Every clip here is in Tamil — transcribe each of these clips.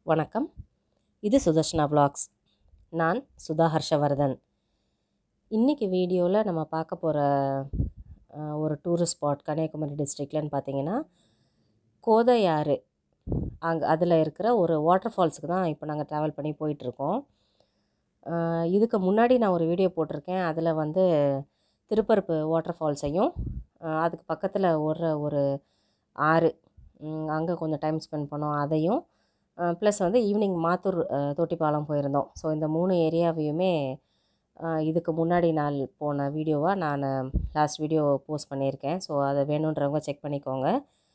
வணக்கம் இது சுதர்ஷனா vlogs நான் சுதா ஹர்ஷவர்தன் இன்றைக்கி வீடியோவில் நம்ம பார்க்க போகிற ஒரு டூரிஸ்ட் ஸ்பாட் கன்னியாகுமரி டிஸ்ட்ரிக்ட்லன்னு பார்த்தீங்கன்னா கோதையாறு அங்கே அதில் இருக்கிற ஒரு வாட்டர் ஃபால்ஸுக்கு தான் இப்போ நாங்கள் ட்ராவல் பண்ணி போயிட்டுருக்கோம் அஹ் இதுக்கு முன்னாடி நான் ஒரு வீடியோ போட்டிருக்கேன் அதில் வந்து திருப்பரப்பு வாட்டர் ஃபால்ஸையும் அஹ் அதுக்கு பக்கத்தில் ஒரு ஒரு ஆறு அங்கே கொஞ்சம் டைம் ஸ்பெண்ட் பண்ணோம் அதையும் ப்ளஸ் வந்து ஈவினிங் மாத்தூர் அஹ், தொட்டிப்பாலம் போயிருந்தோம் ஸோ இந்த மூணு ஏரியாவையுமே அஹ், இதுக்கு முன்னாடி நாள் போன வீடியோவாக நான் லாஸ்ட் வீடியோ போஸ்ட் பண்ணியிருக்கேன் ஸோ அதை வேணுன்றவங்க செக் பண்ணிக்கோங்க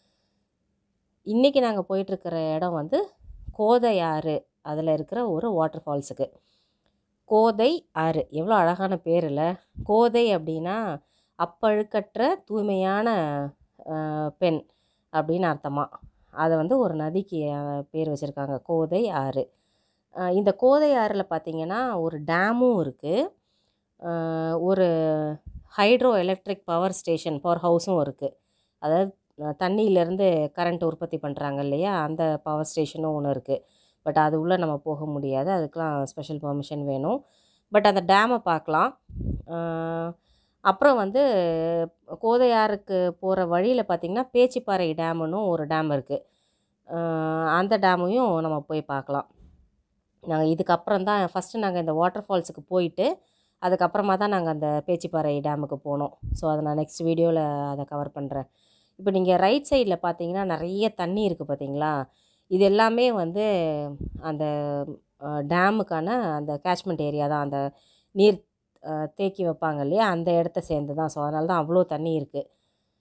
இன்றைக்கி நாங்கள் போயிட்டுருக்கிற இடம் வந்து கோதை ஆறு அதில் இருக்கிற ஒரு வாட்டர் ஃபால்ஸுக்கு கோதை ஆறு எவ்வளோ அழகான பேர் இல்லை கோதை அப்படின்னா அப்பழுக்கற்ற தூய்மையான அஹ், பெண் அப்படின்னு அர்த்தமா அதை வந்து ஒரு நதிக்கு அஹ், பேர் வச்சுருக்காங்க கோதை ஆறு அஹ், இந்த கோதை ஆறில் பார்த்திங்கன்னா ஒரு டேமும் இருக்குது ஒரு hydro electric power station power ஹவுஸும் இருக்குது அதாவது அஹ், தண்ணியிலேருந்து கரண்ட் உற்பத்தி பண்ணுறாங்க இல்லையா அந்த பவர் ஸ்டேஷனும் ஒன்று இருக்குது பட் அது உள்ளே நம்ம போக முடியாது அதுக்கெலாம் ஸ்பெஷல் பெர்மிஷன் வேணும் பட் அந்த டேமை பார்க்கலாம் அஹ், அப்புறம் வந்து கோதையாருக்கு போகிற வழியில் பார்த்திங்கன்னா பேச்சிப்பாறை டேமுன்னு ஒரு டேம் இருக்குது அந்த டேமையும் நம்ம போய் பார்க்கலாம் நாங்கள் இதுக்கப்புறம் தான் ஃபஸ்ட்டு நாங்கள் இந்த வாட்டர் ஃபால்ஸுக்கு போயிட்டு அதுக்கப்புறமா தான் நாங்கள் அந்த பேச்சிப்பாறை டேமுக்கு போனோம் ஸோ அதை நான் நெக்ஸ்ட் வீடியோவில் அதை கவர் பண்ணுறேன் இப்போ நீங்கள் ரைட் சைடில் பார்த்தீங்கன்னா நிறைய தண்ணி இருக்குது பார்த்தீங்களா இது எல்லாமே வந்து அந்த டேமுக்கான அந்த கேட்ச்மெண்ட் ஏரியா தான் அந்த நீர் அஹ், தேக்கி வைப்பாங்க இல்லையா அந்த இடத்த சேர்ந்து தான் ஸோ அதனால தான் அவ்வளோ தண்ணி இருக்குது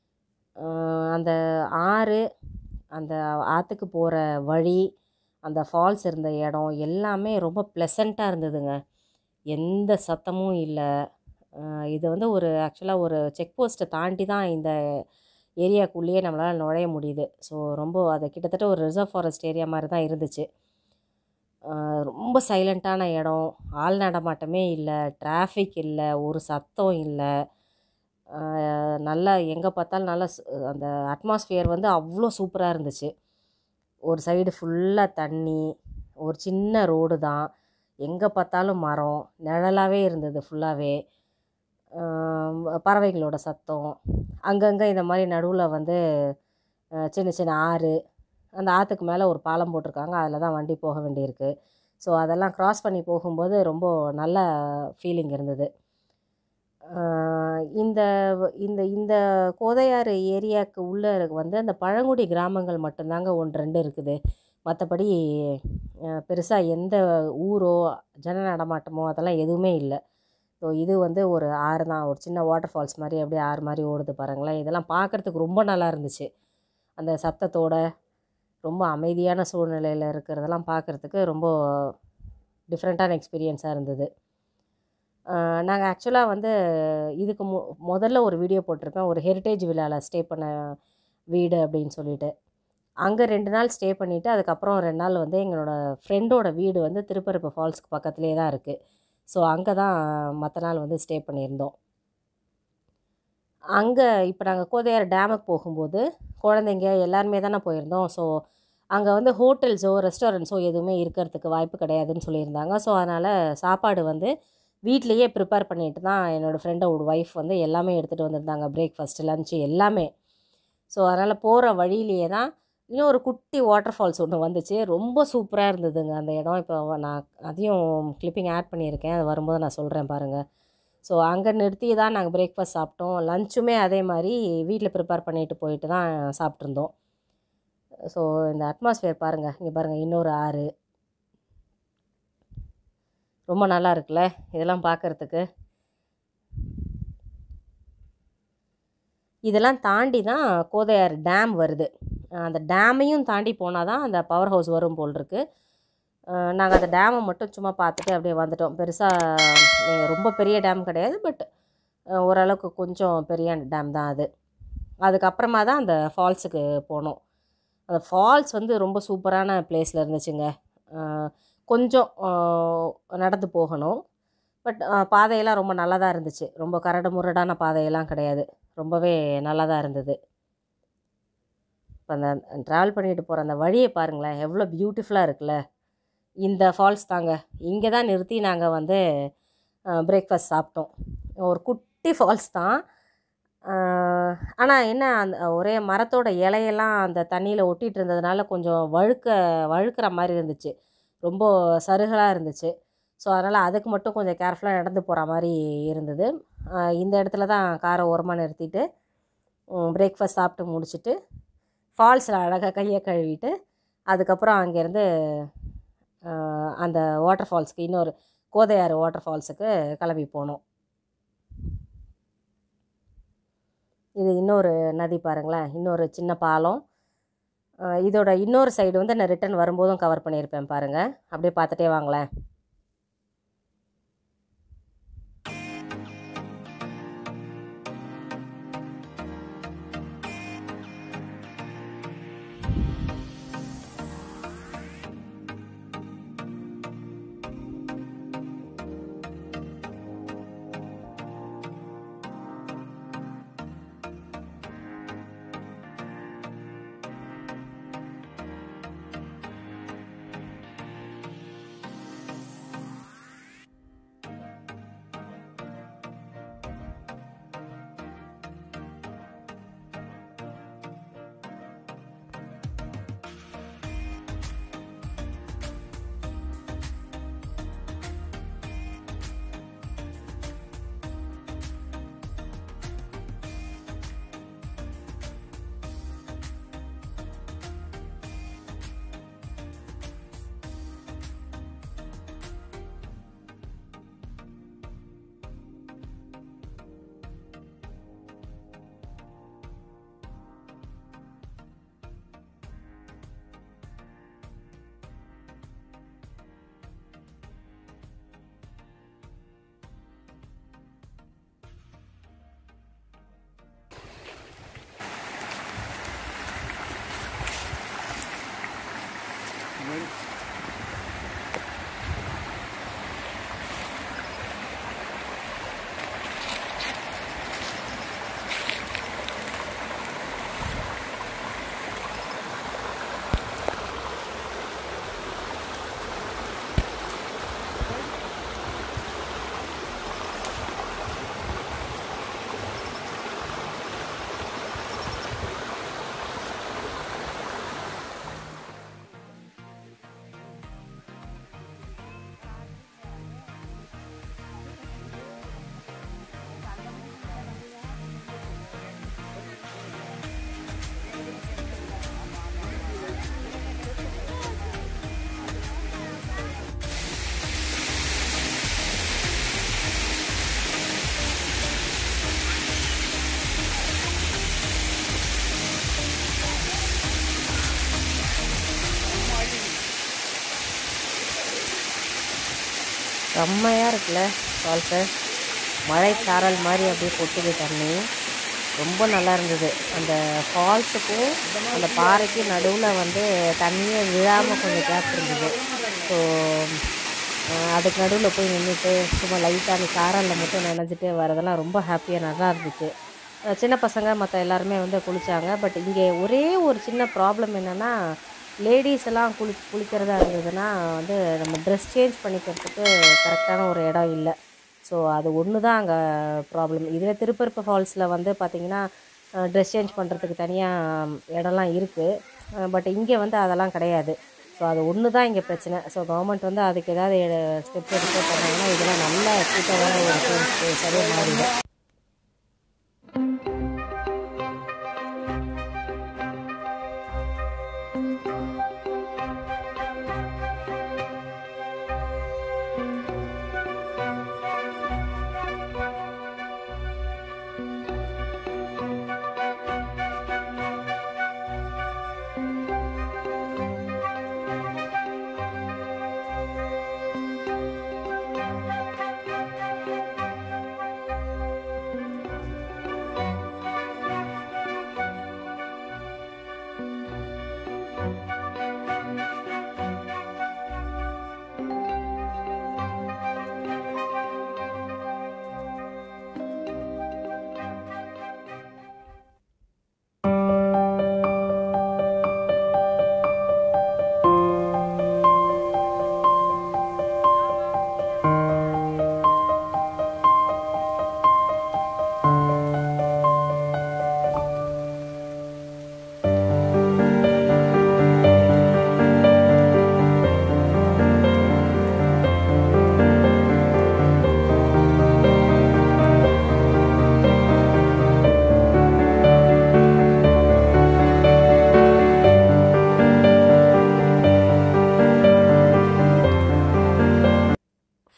அந்த ஆறு அந்த ஆற்றுக்கு போகிற வழி அந்த ஃபால்ஸ் இருந்த இடம் எல்லாமே ரொம்ப ப்ளசண்ட்டாக இருந்ததுங்க எந்த சத்தமும் இல்லை இது வந்து ஒரு ஆக்சுவலாக ஒரு செக் போஸ்ட்டை தாண்டி தான் இந்த ஏரியாக்குள்ளேயே நம்மளால் நுழைய முடியுது ஸோ ரொம்ப அது கிட்டத்தட்ட ஒரு ரிசர்வ் ஃபாரஸ்ட் ஏரியா மாதிரி தான் இருந்துச்சு ஆஹ் ரொம்ப சைலண்ட்டான இடம் ஆள் நடமாட்டமே இல்லை டிராஃபிக் இல்லை ஒரு சத்தம் இல்லை ஆஹ் நல்லா எங்கே பார்த்தாலும் நல்லா சு- அந்த அட்மாஸ்ஃபியர் வந்து அவ்வளோ சூப்பராக இருந்துச்சு ஒரு சைடு ஃபுல்லாக தண்ணி ஒரு சின்ன ரோடு தான் எங்கே பார்த்தாலும் மரம் நிழலாகவே இருந்தது ஃபுல்லாகவே பறவைகளோட சத்தம் அங்கங்கே இந்த மாதிரி நடுவில் வந்து ஆஹ் சின்ன சின்ன ஆறு அந்த ஆற்றுக்கு மேலே ஒரு பாலம் போட்டிருக்காங்க அதில் தான் வண்டி போக வேண்டியிருக்கு ஸோ அதெல்லாம் க்ராஸ் பண்ணி போகும்போது ரொம்ப நல்ல ஃபீலிங் இருந்தது ஆஹ் இந்த இந்த இந்த கோதையாறு ஏரியாவுக்கு உள்ளே வந்து அந்த பழங்குடி கிராமங்கள் மட்டும்தாங்க ஒன்று ரெண்டு இருக்குது மற்றபடி பெருசாக எந்த ஊரோ ஜன நடமாட்டமோ அதெல்லாம் எதுவுமே இல்லை ஸோ இது வந்து ஒரு ஆறு தான் ஒரு சின்ன வாட்டர் ஃபால்ஸ் மாதிரி அப்படியே ஆறு மாதிரி ஓடுது பாருங்களேன் இதெல்லாம் பார்க்குறதுக்கு ரொம்ப நல்லா இருந்துச்சு அந்த சத்தத்தோட ரொம்ப அமைதியான சூழ்நிலையில் இருக்கிறதெல்லாம் பார்க்குறதுக்கு ரொம்ப டிஃப்ரெண்ட்டான எக்ஸ்பீரியன்ஸாக இருந்தது நாங்கள் ஆக்சுவலாக வந்து இதுக்கு மு முதல்ல ஒரு வீடியோ போட்டிருப்பேன் ஒரு ஹெரிட்டேஜ் விழாவில் ஸ்டே பண்ண வீடு அப்படின்னு சொல்லிட்டு அங்கே ரெண்டு நாள் ஸ்டே பண்ணிவிட்டு அதுக்கப்புறம் ரெண்டு நாள் வந்து எங்களோட ஃப்ரெண்டோட வீடு வந்து திருப்பரப்பு ஃபால்ஸ்க்கு பக்கத்துலேயே தான் இருக்குது ஸோ அங்கே தான் மற்ற நாள் வந்து ஸ்டே பண்ணியிருந்தோம் அங்கே இப்போ நாங்கள் கோதையார் டேமுக்கு போகும்போது குழந்தைங்க எல்லாருமே தானே போயிருந்தோம் ஸோ அங்கே வந்து ஹோட்டல்ஸோ ரெஸ்டாரண்ட்ஸோ எதுவுமே இருக்கிறதுக்கு வாய்ப்பு கிடையாதுன்னு சொல்லியிருந்தாங்க ஸோ அதனால் சாப்பாடு வந்து வீட்லேயே ப்ரிப்பேர் பண்ணிட்டு தான் என்னோடய ஃப்ரெண்டோட ஒய்ஃப் வந்து எல்லாமே எடுத்துகிட்டு வந்திருந்தாங்க பிரேக்ஃபாஸ்ட் லஞ்சு எல்லாமே ஸோ அதனால் போகிற வழியிலேயே தான் இன்னும் ஒரு குட்டி வாட்டர் ஃபால்ஸ் ஒன்று வந்துச்சு ரொம்ப சூப்பராக இருந்ததுங்க அந்த இடம் இப்போ நான் அதையும் கிளிப்பிங் ஆட் பண்ணியிருக்கேன் அது வரும்போது நான் சொல்கிறேன் பாருங்கள் ஸோ அங்கே நிறுத்தி தான் நாங்கள் பிரேக்ஃபாஸ்ட் சாப்பிட்டோம் லஞ்சுமே அதே மாதிரி வீட்டில் ப்ரிப்பேர் பண்ணிட்டு போயிட்டு தான் சாப்பிட்ருந்தோம் ஸோ இந்த அட்மாஸ்ஃபியர் பாருங்கள் இங்கே பாருங்கள் இன்னொரு ஆறு ரொம்ப நல்லா இருக்குல்ல இதெல்லாம் பார்க்குறதுக்கு இதெல்லாம் தாண்டி தான் கோதையார் டேம் வருது அஹ் அந்த டேமையும் தாண்டி போனால் தான் அந்த பவர் ஹவுஸ் வரும் போல் இருக்கு நாங்கள் அந்த டேமை மட்டும் சும்மா பார்த்துட்டு அப்படியே வந்துட்டோம் பெருசாக ரொம்ப பெரிய டேம் கிடையாது பட் ஓரளவுக்கு கொஞ்சம் பெரிய டேம் தான் அது அதுக்கப்புறமா தான் அந்த ஃபால்ஸுக்கு போனோம் அந்த ஃபால்ஸ் வந்து ரொம்ப சூப்பரான பிளேஸில் இருந்துச்சுங்க அஹ் கொஞ்சம் அஹ் நடந்து போகணும் பட் பாதையெல்லாம் ரொம்ப நல்லா தான் இருந்துச்சு ரொம்ப கரடு முரடான பாதையெல்லாம் கிடையாது ரொம்பவே நல்லா தான் இருந்தது இப்போ அந்த ட்ராவல் பண்ணிட்டு போகிற அந்த வழியை பாருங்களேன் எவ்வளோ பியூட்டிஃபுல்லாக இருக்குல்ல இந்த ஃபால்ஸ் தாங்க இங்கே தான் நிறுத்தி நாங்கள் வந்து பிரேக்ஃபாஸ்ட் சாப்பிட்டோம் ஒரு குட்டி ஃபால்ஸ் தான் ஆனால் என்ன அந்த ஒரே மரத்தோட இலையெல்லாம் அந்த தண்ணியில் ஒட்டிகிட்டு இருந்ததுனால கொஞ்சம் வழுக்க வழுக்கிற மாதிரி இருந்துச்சு ரொம்ப சருகலாக இருந்துச்சு ஸோ அதனால் அதுக்கு மட்டும் கொஞ்சம் கேர்ஃபுல்லாக நடந்து போகிற மாதிரி இருந்தது ஆஹ் இந்த இடத்துல தான் காரை ஓரமாக நிறுத்திட்டு பிரேக்ஃபாஸ்ட் சாப்பிட்டு முடிச்சுட்டு ஃபால்ஸில் அழகாக கையை கழுவிட்டு அதுக்கப்புறம் அங்கேருந்து ஆஹ் அந்த வாட்டர் ஃபால்ஸ்க்கு இன்னொரு கோதையாறு வாட்டர் ஃபால்ஸுக்கு கிளம்பி போனோம் இது இன்னொரு நதி பாருங்களேன் இன்னொரு சின்ன பாலம் ஆஹ் இதோட இன்னொரு சைடு வந்து நான் ரிட்டர்ன் வரும்போதும் கவர் பண்ணியிருப்பேன் பாருங்கள் அப்படியே பார்த்துட்டே வாங்களேன் செம்மையாக இருக்குல்ல ஃபால்ஸு மழை சாரல் மாதிரி அப்படியே கொட்டுது தண்ணி ரொம்ப நல்லா இருந்தது அந்த ஃபால்ஸுக்கும் அந்த பாறைக்கும் நடுவில் வந்து தண்ணியே விழாமல் கொஞ்சம் கேப் இருந்தது ஸோ அதுக்கு நடுவில் போய் நின்றுட்டு சும்மா லைட்டாக அந்த சாரலில் மட்டும் நினைஞ்சிட்டு வரதெல்லாம் ரொம்ப ஹாப்பியாக நல்லா இருந்துச்சு அஹ் சின்ன பசங்க மற்ற எல்லாருமே வந்து குளித்தாங்க பட் இங்கே ஒரே ஒரு சின்ன ப்ராப்ளம் என்னென்னா லேடிஸ் எல்லாம் குளி குளிக்கிறதா இருந்ததுன்னா வந்து நம்ம ட்ரெஸ் சேஞ்ச் பண்ணிக்கிறதுக்கு கரெக்டான ஒரு இடம் இல்லை ஸோ அது ஒன்று தான் அங்கே ப்ராப்ளம் இதில் திருப்பரப்பு ஃபால்ஸில் வந்து பார்த்திங்கன்னா ட்ரெஸ் சேஞ்ச் பண்ணுறதுக்கு தனியாக இடம்லாம் இருக்குது பட் இங்கே வந்து அதெல்லாம் கிடையாது ஸோ அது ஒன்று தான் இங்கே பிரச்சனை ஸோ கவர்மெண்ட் வந்து அதுக்கு ஏதாவது ஸ்டெப்ஸ் எடுத்து பண்ணாங்கன்னா இதெல்லாம் நல்ல கூட்டமான ஒரு சரியாக மாறிடும்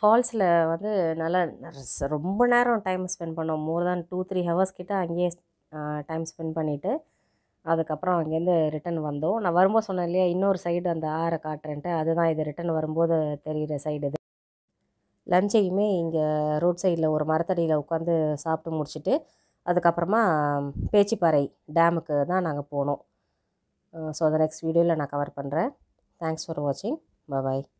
ஃபால்ஸில் வந்து நல்லா நர்ஸ்- ரொம்ப நேரம் டைம் ஸ்பெண்ட் பண்ணோம் more than two three hours கிட்ட அங்கேயே டைம் ஸ்பெண்ட் பண்ணிவிட்டு அதுக்கப்புறம் அங்கேருந்து ரிட்டன் வந்தோம் நான் வரும்போது சொன்னேன் இல்லையா இன்னொரு சைடு அந்த ஆறை காட்டுறேன்ட்டு அதுதான் இது ரிட்டன் வரும்போது தெரிகிற சைடு இது லஞ்சையுமே இங்கே ரோட் சைடில் ஒரு மரத்தடியில் உட்காந்து சாப்பிட்டு முடிச்சுட்டு அதுக்கப்புறமா பேச்சிப்பாறை டேமுக்கு தான் நாங்கள் போனோம் ஸோ அதை நெக்ஸ்ட் வீடியோவில் நான் கவர் பண்ணுறேன் தேங்க்ஸ் ஃபார் வாட்சிங் பாய்